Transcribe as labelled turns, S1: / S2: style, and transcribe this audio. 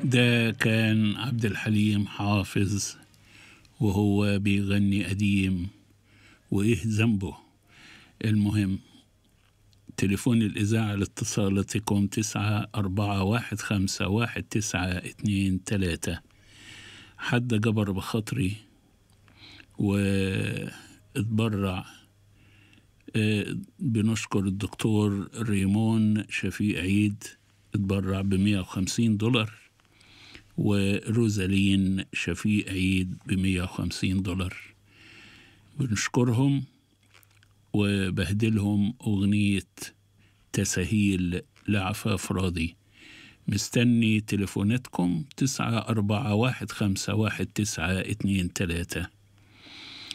S1: ده كان عبد الحليم حافظ وهو بيغني قديم وإيه ذنبه المهم تليفون الإذاعة لاتصالاتكم تسعة أربعة واحد خمسة واحد تسعة اتنين تلاتة حد جبر بخاطري واتبرع آه، بنشكر الدكتور ريمون شفيق عيد اتبرع بمية وخمسين دولار وروزالين شفيق عيد بمية وخمسين دولار بنشكرهم وبهدلهم أغنية تسهيل لعفاف راضي مستني تليفوناتكم تسعة أربعة واحد خمسة واحد تسعة اتنين تلاتة